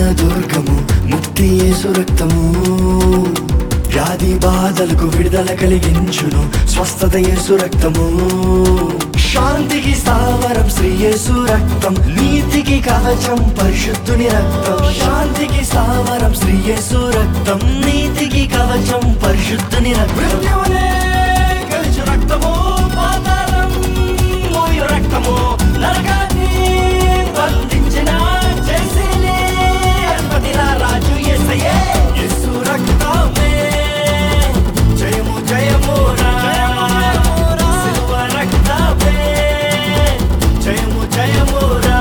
దుర్గము ముక్తి యేసు రక్తము వ్యాధి బాధలకు విడుదల కలిగించును స్వస్థత యేసు రక్తము శాంతికి స్థావరం శ్రీ యేసు రక్తం నీతికి కవచం పరిశుద్ధుని రక్తం శాంతికి స్థావరం శ్రీ యేసు రక్తం నీతికి కవచం పరిశుద్ధుని రక్తం గెలిచు రక్తము పాతాళం మోయు రక్తము నరకాన్ని బంధించిన చేసిలే అధిపతిల రాజు యేసయ్యే యేసు రక్తమే జయము జయము రా సిలువ రక్తమే జయము జయము రా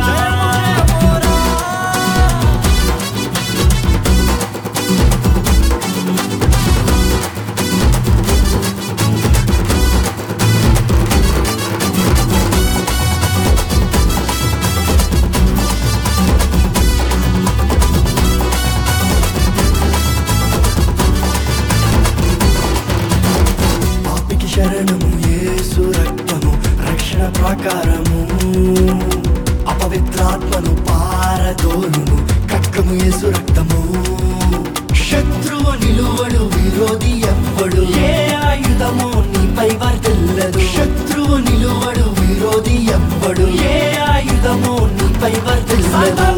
పాపికి శరణము యేసు రక్తము రక్షణ ప్రాకారము అపవిత్రాత్మను పారదోలును కక్కము యేసు రక్తము శత్రువు నిలువడు విరోధి ఎవ్వడు ఏ ఆయుధము నీపై వర్తిల్లదు శత్రువు నిలువడు విరోధి ఎవ్వడు ఏ ఆయుధము నీపై వర్తిల్లదు